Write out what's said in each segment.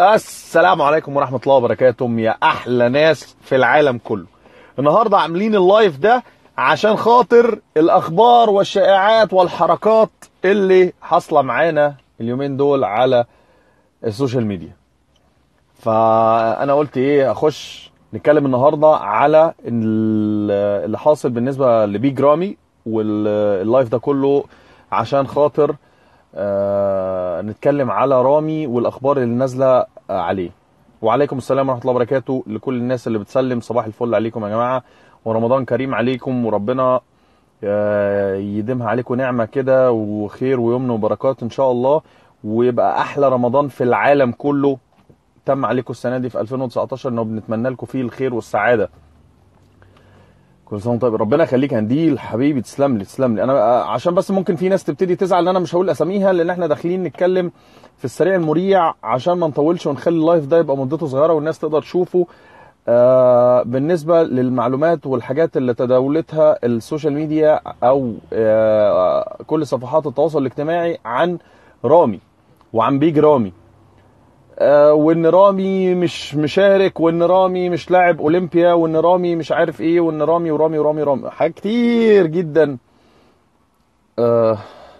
السلام عليكم ورحمة الله وبركاته يا أحلى ناس في العالم كله النهاردة عاملين اللايف ده عشان خاطر الأخبار والشائعات والحركات اللي حاصلة معانا اليومين دول على السوشيال ميديا فأنا قلت إيه أخش نتكلم النهاردة على ال- اللي حاصل بالنسبة لبيج رامي واللايف ده كله عشان خاطر آه، نتكلم على رامي والاخبار اللي نازله آه، عليه وعليكم السلام ورحمه الله وبركاته لكل الناس اللي بتسلم صباح الفل عليكم يا جماعه ورمضان كريم عليكم وربنا آه، يديمها عليكم نعمه كده وخير ويمن وبركات ان شاء الله ويبقى احلى رمضان في العالم كله تم عليكم السنه دي في 2019 انه بنتمنى لكم فيه الخير والسعاده كل سنه وانت طيب ربنا يخليك يا هنديل حبيبي تسلم لي تسلم لي انا آه، عشان بس ممكن في ناس تبتدي تزعل ان انا مش هقول اساميها لان احنا داخلين نتكلم في السريع المريع عشان ما نطولش ونخلي اللايف ده يبقى مدته صغيره والناس تقدر تشوفه آه بالنسبه للمعلومات والحاجات اللي تداولتها السوشيال ميديا او آه كل صفحات التواصل الاجتماعي عن رامي وعن بيج رامي آه، وان رامي مش مشارك وان رامي مش لاعب اولمبيا وان رامي مش عارف ايه وان رامي ورامي ورامي رامي حاجات كتير جدا آه،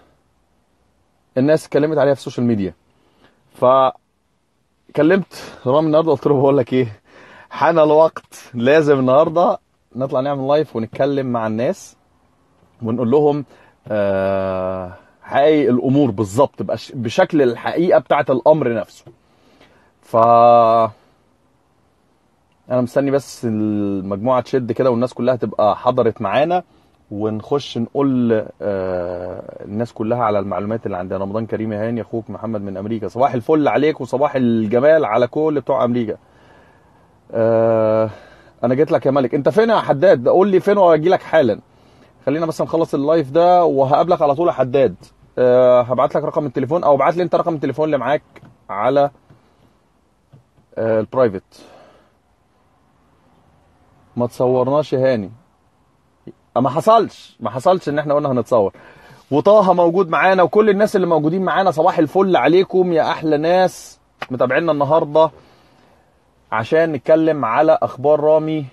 الناس اتكلمت عليها في السوشيال ميديا فكلمت رامي النهارده قلت له بقول لك ايه حان الوقت لازم النهارده نطلع نعمل لايف ونتكلم مع الناس ونقول لهم آه، حقيقي الامور بالظبط بأش- بشكل الحقيقه بتاعت الامر نفسه ف انا مستني بس المجموعه تشد كده والناس كلها تبقى حضرت معانا ونخش نقول آه، الناس كلها على المعلومات اللي عندنا رمضان كريم يا هاني اخوك محمد من امريكا صباح الفل عليك وصباح الجمال على كل بتوع امريكا آه، انا جيت لك يا ملك انت فين يا حداد قول لي فين واجي لك حالا خلينا بس نخلص اللايف ده وهقابلك على طول يا حداد أه هبعت لك رقم التليفون او ابعت لي انت رقم التليفون اللي معاك على أه البرايفت ما تصورناش يا هاني ما حصلش ما حصلش ان احنا قلنا هنتصور وطه موجود معانا وكل الناس اللي موجودين معانا صباح الفل عليكم يا احلى ناس متابعينا النهارده عشان نتكلم على اخبار رامي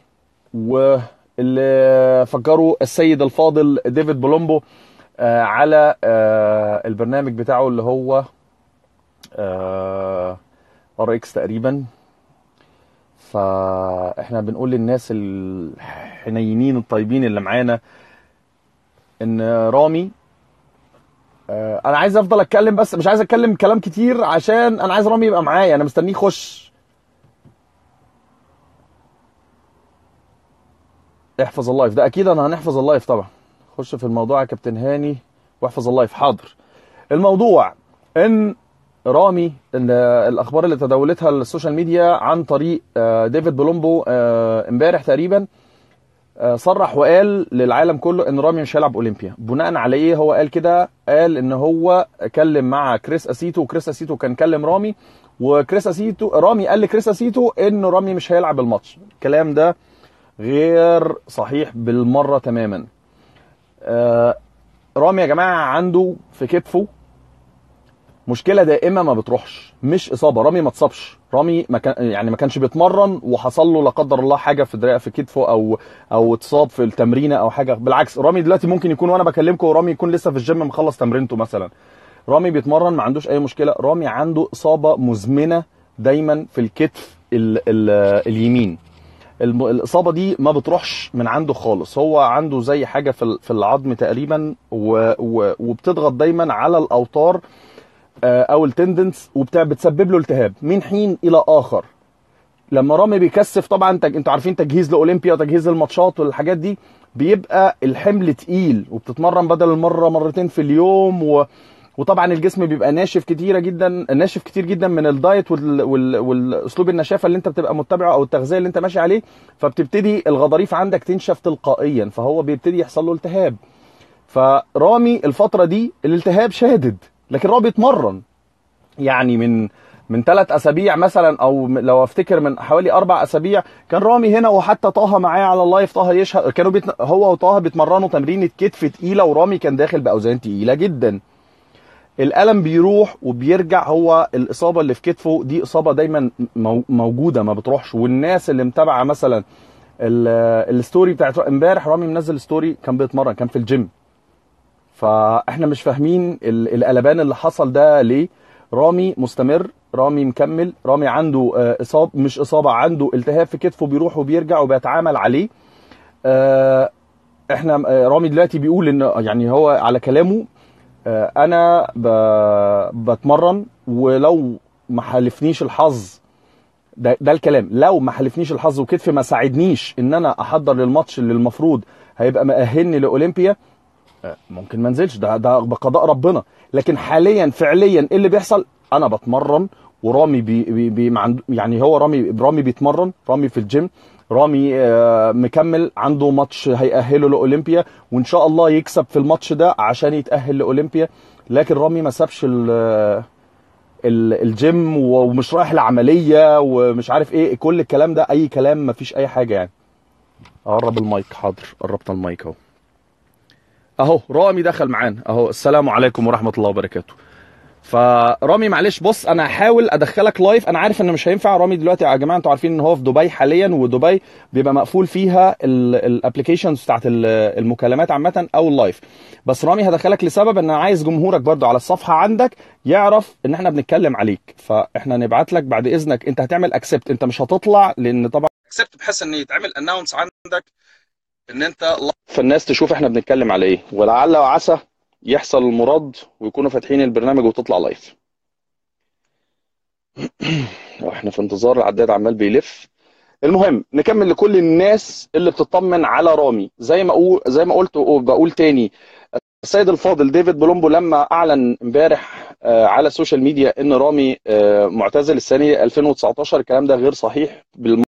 واللي فكروا السيد الفاضل ديفيد بولومبو آه، على آه، البرنامج بتاعه اللي هو ار اكس تقريبا فاحنا بنقول للناس الحنينين الطيبين اللي معانا ان رامي آه، انا عايز افضل اتكلم بس مش عايز اتكلم كلام كتير عشان انا عايز رامي يبقى معايا انا مستنيه يخش احفظ اللايف ده اكيد انا هنحفظ اللايف طبعا خش في الموضوع يا كابتن هاني واحفظ اللايف حاضر الموضوع ان رامي ان الاخبار اللي تداولتها السوشيال ميديا عن طريق آه، ديفيد بولومبو آه، امبارح تقريبا آه، صرح وقال للعالم كله ان رامي مش هيلعب اولمبيا بناء على ايه هو قال كده قال ان هو كلم مع كريس اسيتو وكريس اسيتو كان كلم رامي وكريس اسيتو رامي قال لكريس اسيتو ان رامي مش هيلعب الماتش الكلام ده غير صحيح بالمره تماما آه، رامي يا جماعه عنده في كتفه مشكله دائمه ما بتروحش مش اصابه رامي ما اتصابش رامي ما كان يعني ما كانش بيتمرن وحصل له لا قدر الله حاجه في دراع في كتفه او او اتصاب في التمرينه او حاجه بالعكس رامي دلوقتي ممكن يكون وانا بكلمكم ورامي يكون لسه في الجيم مخلص تمرينته مثلا رامي بيتمرن ما عندوش اي مشكله رامي عنده اصابه مزمنه دايما في الكتف ال ال اليمين الم- الاصابه دي ما بتروحش من عنده خالص هو عنده زي حاجه في ال- في العظم تقريبا و و وبتضغط دايما على الاوتار آه، او التندنس وبتسبب له التهاب من حين الى اخر لما رامي بيكثف طبعا تج... انتوا عارفين تجهيز لاولمبيا وتجهيز الماتشات والحاجات دي بيبقى الحمل تقيل وبتتمرن بدل المره مرتين في اليوم و... وطبعا الجسم بيبقى ناشف كتيره جدا ناشف كتير جدا من الدايت وال... وال... والاسلوب النشافه اللي انت بتبقى متبعه او التغذيه اللي انت ماشي عليه فبتبتدي الغضاريف عندك تنشف تلقائيا فهو بيبتدي يحصل له التهاب فرامي الفتره دي الالتهاب شادد لكن رامي بيتمرن يعني من من ثلاث اسابيع مثلا او لو افتكر من حوالي اربع اسابيع كان رامي هنا وحتى طه معايا على اللايف طه يشهد كانوا بيت... هو وطه بيتمرنوا تمرينه كتف تقيله ورامي كان داخل باوزان تقيله جدا الالم بيروح وبيرجع هو الاصابه اللي في كتفه دي اصابه دايما مو- موجوده ما بتروحش والناس اللي متابعه مثلا ال- الستوري بتاعت امبارح رامي منزل ستوري كان بيتمرن كان في الجيم فاحنا مش فاهمين ال- القلبان اللي حصل ده ليه رامي مستمر رامي مكمل رامي عنده آه، اصاب مش اصابه عنده التهاب في كتفه بيروح وبيرجع وبيتعامل عليه آه، احنا آه، رامي دلوقتي بيقول ان يعني هو على كلامه آه، انا ب- بتمرن ولو ما حالفنيش الحظ ده, ده الكلام لو ما حالفنيش الحظ وكتفي ما ساعدنيش ان انا احضر للماتش اللي المفروض هيبقى مأهلني لاولمبيا آه، ممكن ما انزلش ده ده بقضاء ربنا لكن حاليا فعليا ايه اللي بيحصل انا بتمرن ورامي بي بي بي ما عنده- يعني هو رامي رامي بيتمرن رامي في الجيم رامي آه، مكمل عنده ماتش هيأهله لأولمبيا وإن شاء الله يكسب في الماتش ده عشان يتأهل لأولمبيا لكن رامي ما سابش ال- ال- الجيم ومش رايح العملية ومش عارف ايه كل الكلام ده أي كلام ما فيش أي حاجة يعني قرب المايك حاضر قربت المايك اهو اهو رامي دخل معانا اهو السلام عليكم ورحمة الله وبركاته فرامي معلش بص انا هحاول ادخلك لايف انا عارف ان مش هينفع رامي دلوقتي يا جماعه انتوا عارفين ان هو في دبي حاليا ودبي بيبقى مقفول فيها الابلكيشنز بتاعت ال- المكالمات عامه او اللايف بس رامي هدخلك لسبب ان انا عايز جمهورك برضو على الصفحه عندك يعرف ان احنا بنتكلم عليك فاحنا نبعت لك بعد اذنك انت هتعمل اكسبت انت مش هتطلع لان طبعا اكسبت بحيث ان يتعمل اناونس عندك ان انت فالناس تشوف احنا بنتكلم على ايه ولعل وعسى يحصل المراد ويكونوا فاتحين البرنامج وتطلع لايف احنا في انتظار العداد عمال بيلف المهم نكمل لكل الناس اللي بتطمن على رامي زي ما اقول زي ما قلت وبقول تاني السيد الفاضل ديفيد بولومبو لما اعلن امبارح آه، على السوشيال ميديا ان رامي آه، معتزل السنه 2019 الكلام ده غير صحيح بالم...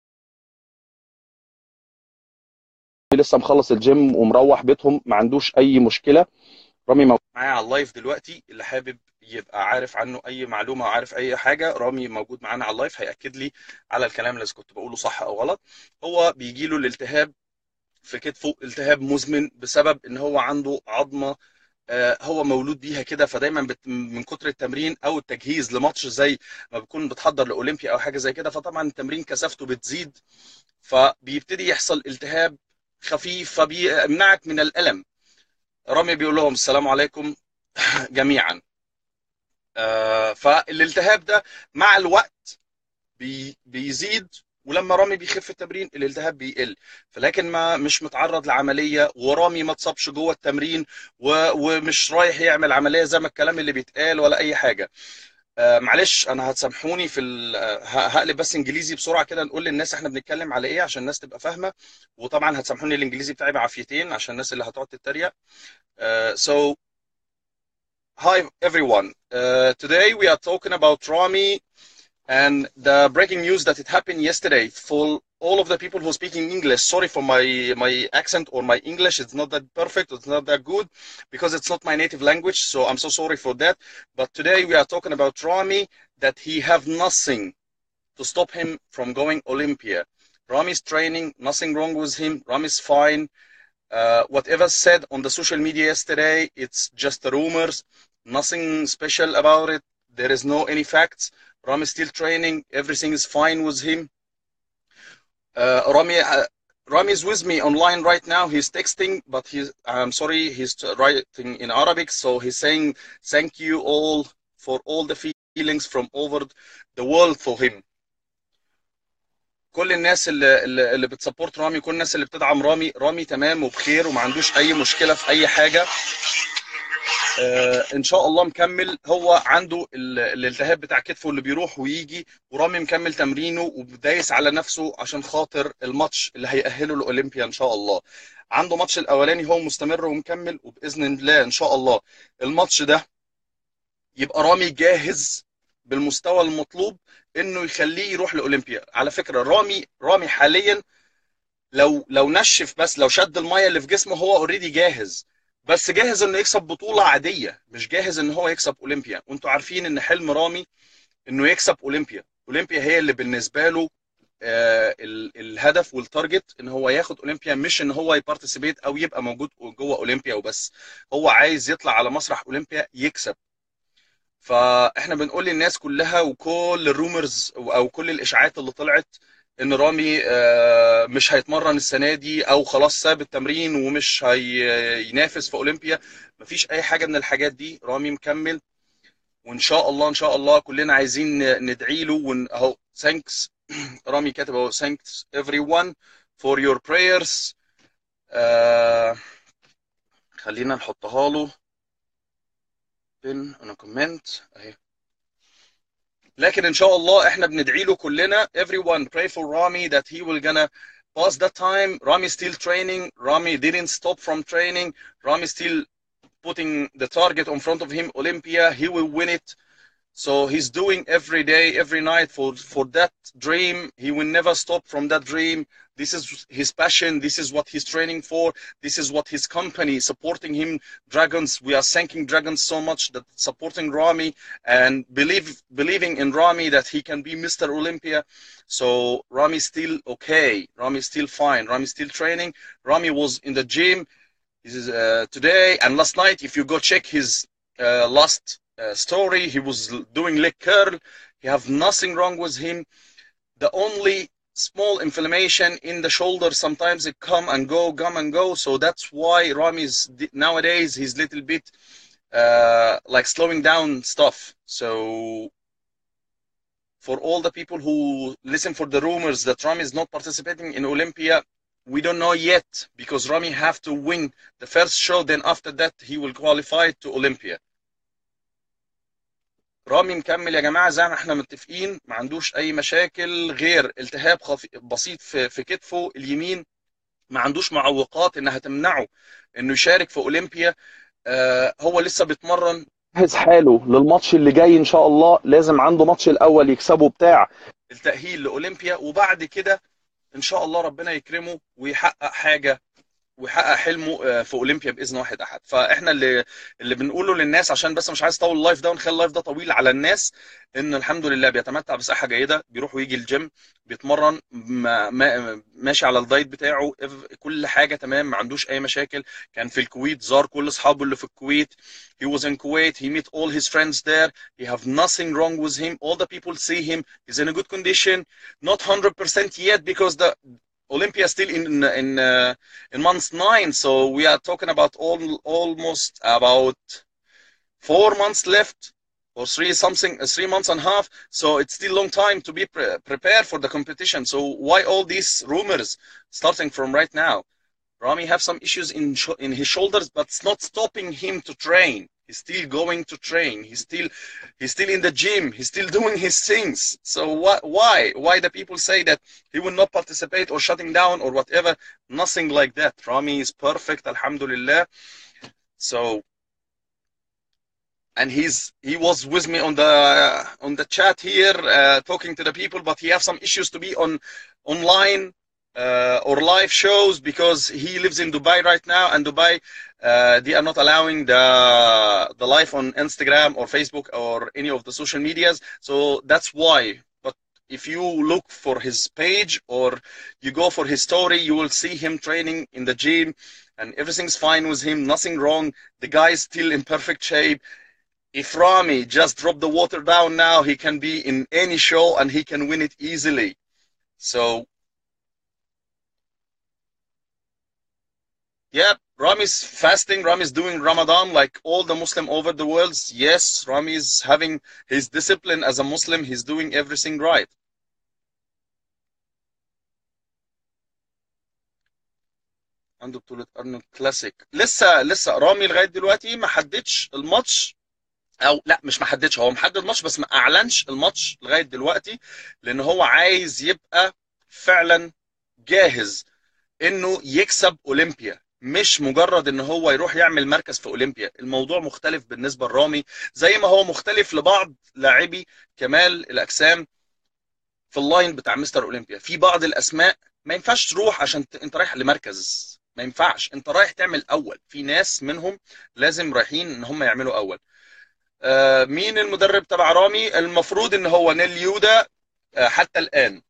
لسه مخلص الجيم ومروح بيتهم ما عندوش اي مشكله رامي موجود معايا على اللايف دلوقتي اللي حابب يبقى عارف عنه اي معلومه او عارف اي حاجه رامي موجود معانا على اللايف هياكد لي على الكلام اللي كنت بقوله صح او غلط هو بيجي له الالتهاب في كتفه التهاب مزمن بسبب ان هو عنده عظمه آه، هو مولود بيها كده فدايما بت... من كتر التمرين او التجهيز لماتش زي ما بتكون بتحضر لاولمبيا او حاجه زي كده فطبعا التمرين كثافته بتزيد فبيبتدي يحصل التهاب خفيف فبيمنعك من الالم رامي بيقول لهم السلام عليكم جميعا آه، فالالتهاب ده مع الوقت بي بيزيد ولما رامي بيخف التمرين الالتهاب بيقل فلكن ما مش متعرض لعمليه ورامي ما اتصابش جوه التمرين و- ومش رايح يعمل عمليه زي ما الكلام اللي بيتقال ولا اي حاجه آه، معلش انا هتسامحوني في ال- ه- هقلب بس انجليزي بسرعه كده نقول للناس احنا بنتكلم على ايه عشان الناس تبقى فاهمه وطبعا هتسامحوني الانجليزي بتاعي بعافيتين عشان الناس اللي هتقعد تتريق Uh, so hi everyone uh, today we are talking about Rami and the breaking news that it happened yesterday for all of the people who are speaking English sorry for my my accent or my English it's not that perfect it's not that good because it's not my native language so I'm so sorry for that but today we are talking about Rami that he have nothing to stop him from going Olympia Rami's training nothing wrong with him Rami's fine uh, whatever said on the social media yesterday it's just rumors nothing special about it there is no any facts Rami is still training everything is fine with him uh, Rami uh, Rami is with me online right now he's texting but he's I'm sorry he's writing in Arabic so he's saying thank you all for all the feelings from over the world for him كل الناس اللي اللي اللي بتسبورت رامي كل الناس اللي بتدعم رامي رامي تمام وبخير وما عندوش اي مشكله في اي حاجه آه ان شاء الله مكمل هو عنده ال- الالتهاب بتاع كتفه اللي بيروح ويجي ورامي مكمل تمرينه ودايس على نفسه عشان خاطر الماتش اللي هيأهله لاولمبيا ان شاء الله عنده ماتش الاولاني هو مستمر ومكمل وباذن الله ان شاء الله الماتش ده يبقى رامي جاهز بالمستوى المطلوب انه يخليه يروح لاولمبيا على فكره رامي رامي حاليا لو لو نشف بس لو شد الميه اللي في جسمه هو اوريدي جاهز بس جاهز انه يكسب بطوله عاديه مش جاهز ان هو يكسب اولمبيا وانتوا عارفين ان حلم رامي انه يكسب اولمبيا اولمبيا هي اللي بالنسبه له آه ال- الهدف والتارجت ان هو ياخد اولمبيا مش ان هو يبارتيسيبيت او يبقى موجود جوه اولمبيا وبس هو عايز يطلع على مسرح اولمبيا يكسب فاحنا بنقول للناس كلها وكل الرومرز او كل الاشاعات اللي طلعت ان رامي آه، مش هيتمرن السنه دي او خلاص ساب التمرين ومش هينافس في اولمبيا مفيش اي حاجه من الحاجات دي رامي مكمل وان شاء الله ان شاء الله كلنا عايزين ندعي له ون- اهو ثانكس رامي كاتب اهو ثانكس everyone for your prayers آه خلينا نحطها له بين انا كومنت اهي لكن ان شاء الله احنا بندعي له كلنا everyone pray for Rami that he will gonna pass that time Rami still training Rami didn't stop from training Rami still putting the target in front of him Olympia he will win it so he's doing every day every night for for that dream he will never stop from that dream this is his passion this is what he's training for this is what his company supporting him dragons we are thanking dragons so much that supporting rami and believe believing in rami that he can be mr olympia so rami still okay rami still fine rami still training rami was in the gym this is uh, today and last night if you go check his uh, last uh, story he was doing leg curl he have nothing wrong with him the only small inflammation in the shoulder sometimes it come and go come and go so that's why Rami is nowadays he's little bit uh, like slowing down stuff so for all the people who listen for the rumors that Rami is not participating in Olympia we don't know yet because Rami have to win the first show then after that he will qualify to Olympia رامي مكمل يا جماعه زي ما احنا متفقين ما عندوش اي مشاكل غير التهاب خف... بسيط في في كتفه اليمين ما عندوش معوقات انها تمنعه انه يشارك في اولمبيا آه هو لسه بيتمرن جهز حاله للماتش اللي جاي ان شاء الله لازم عنده ماتش الاول يكسبه بتاع التاهيل لاولمبيا وبعد كده ان شاء الله ربنا يكرمه ويحقق حاجه ويحقق حلمه في اولمبيا باذن واحد احد فاحنا اللي اللي بنقوله للناس عشان بس مش عايز اطول اللايف ده ونخلي اللايف ده طويل على الناس ان الحمد لله بيتمتع بصحه جيده بيروح ويجي الجيم بيتمرن ما ما ماشي على الدايت بتاعه كل حاجه تمام ما عندوش اي مشاكل كان في الكويت زار كل اصحابه اللي في الكويت he was in Kuwait he met all his friends there he have nothing wrong with him all the people see him he's in a good condition not 100% yet because the Olympia still in in uh, in month nine, so we are talking about all almost about four months left or three something three months and a half. So it's still long time to be pre prepared for the competition. So why all these rumors starting from right now? Rami have some issues in in his shoulders, but it's not stopping him to train. He's still going to train. He's still he's still in the gym. He's still doing his things. So why why why the people say that he will not participate or shutting down or whatever? Nothing like that. Rami is perfect, alhamdulillah. So and he's he was with me on the on the chat here uh, talking to the people, but he have some issues to be on online uh, or live shows because he lives in Dubai right now, and Dubai uh, they are not allowing the the live on Instagram or Facebook or any of the social medias. So that's why. But if you look for his page or you go for his story, you will see him training in the gym, and everything's fine with him. Nothing wrong. The guy is still in perfect shape. If Rami just drop the water down now, he can be in any show and he can win it easily. So Yeah, Rami's fasting. Rami's doing Ramadan like all the Muslim over the world. Yes, Rami's having his discipline as a Muslim. He's doing everything right. عنده بطولة أرنولد كلاسيك لسه لسه رامي لغاية دلوقتي ما حددش الماتش او لا مش ما حددش هو محدد ماتش بس ما اعلنش الماتش لغايه دلوقتي لان هو عايز يبقى فعلا جاهز انه يكسب اولمبيا مش مجرد ان هو يروح يعمل مركز في اولمبيا الموضوع مختلف بالنسبه لرامي زي ما هو مختلف لبعض لاعبي كمال الاجسام في اللاين بتاع مستر اولمبيا في بعض الاسماء ما ينفعش تروح عشان ت... انت رايح لمركز ما ينفعش انت رايح تعمل اول في ناس منهم لازم رايحين ان هم يعملوا اول آه مين المدرب تبع رامي المفروض ان هو نيل يودا آه حتى الان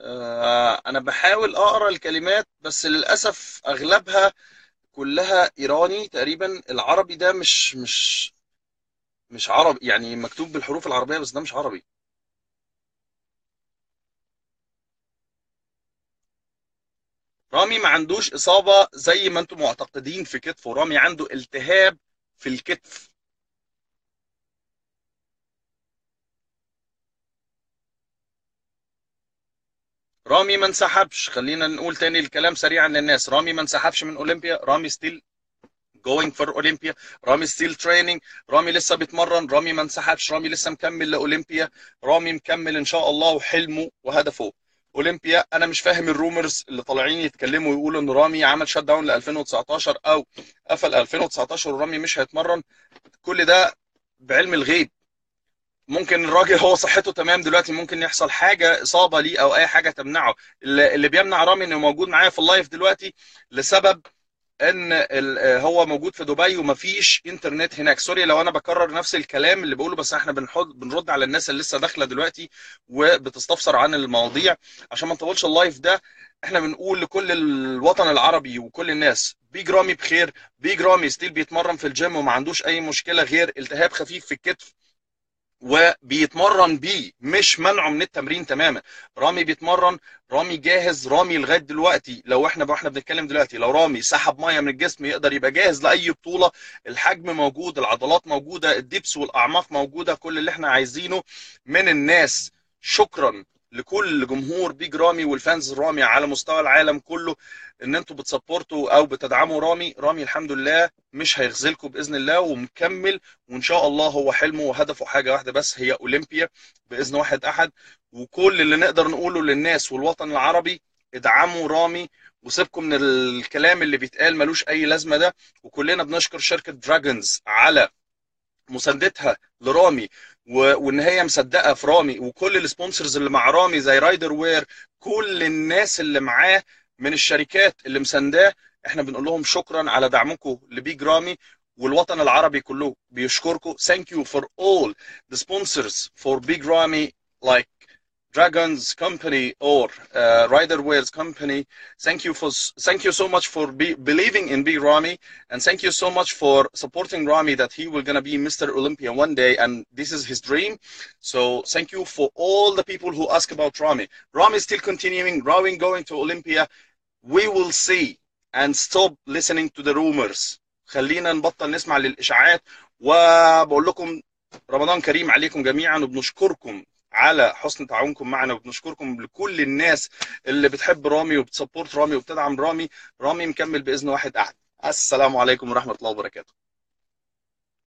آه، انا بحاول اقرا الكلمات بس للاسف اغلبها كلها ايراني تقريبا العربي ده مش مش مش عربي يعني مكتوب بالحروف العربيه بس ده مش عربي رامي ما عندوش اصابه زي ما انتم معتقدين في كتفه رامي عنده التهاب في الكتف رامي ما انسحبش خلينا نقول تاني الكلام سريعا للناس رامي ما انسحبش من اولمبيا رامي ستيل going for اولمبيا رامي ستيل تريننج رامي لسه بيتمرن رامي ما انسحبش رامي لسه مكمل لاولمبيا رامي مكمل ان شاء الله وحلمه وهدفه اولمبيا انا مش فاهم الرومرز اللي طالعين يتكلموا ويقولوا ان رامي عمل شات داون ل 2019 او قفل 2019 ورامي مش هيتمرن كل ده بعلم الغيب ممكن الراجل هو صحته تمام دلوقتي ممكن يحصل حاجه اصابه ليه او اي حاجه تمنعه اللي اللي بيمنع رامي انه موجود معايا في اللايف دلوقتي لسبب ان ال- هو موجود في دبي ومفيش انترنت هناك سوري لو انا بكرر نفس الكلام اللي بقوله بس احنا بنحط بنرد على الناس اللي لسه داخله دلوقتي وبتستفسر عن المواضيع عشان ما نطولش اللايف ده احنا بنقول لكل الوطن العربي وكل الناس بيج رامي بخير بيج رامي ستيل بيتمرن في الجيم وما عندوش اي مشكله غير التهاب خفيف في الكتف وبيتمرن بيه مش منعه من التمرين تماما رامي بيتمرن رامي جاهز رامي لغايه دلوقتي لو احنا واحنا بنتكلم دلوقتي لو رامي سحب ميه من الجسم يقدر يبقى جاهز لاي بطوله الحجم موجود العضلات موجوده الدبس والاعماق موجوده كل اللي احنا عايزينه من الناس شكرا لكل جمهور بيج رامي والفانز رامي على مستوى العالم كله ان انتوا بتسبورتوا او بتدعموا رامي رامي الحمد لله مش هيخذلكم باذن الله ومكمل وان شاء الله هو حلمه وهدفه حاجه واحده بس هي اولمبيا باذن واحد احد وكل اللي نقدر نقوله للناس والوطن العربي ادعموا رامي وسيبكم من الكلام اللي بيتقال ملوش اي لازمه ده وكلنا بنشكر شركه دراجونز على مساندتها لرامي و- وان هي مصدقه في رامي وكل السبونسرز اللي مع رامي زي رايدر وير كل الناس اللي معاه من الشركات اللي مسانداه احنا بنقول لهم شكرا على دعمكم لبيج رامي والوطن العربي كله بيشكركم thank you for all the sponsors for Big Ramy like Dragons Company or uh, Rider Wares Company. Thank you for thank you so much for be, believing in Big Ramy and thank you so much for supporting Ramy that he will gonna be Mr. Olympia one day and this is his dream. So thank you for all the people who ask about Ramy. Ramy is still continuing, Ramy going to Olympia. We will see and stop listening to the rumors. خلينا نبطل نسمع للإشاعات وبقول لكم رمضان كريم عليكم جميعا وبنشكركم على حسن تعاونكم معنا وبنشكركم لكل الناس اللي بتحب رامي وبتسبورت رامي وبتدعم رامي رامي مكمل بإذن واحد أحد السلام عليكم ورحمة الله وبركاته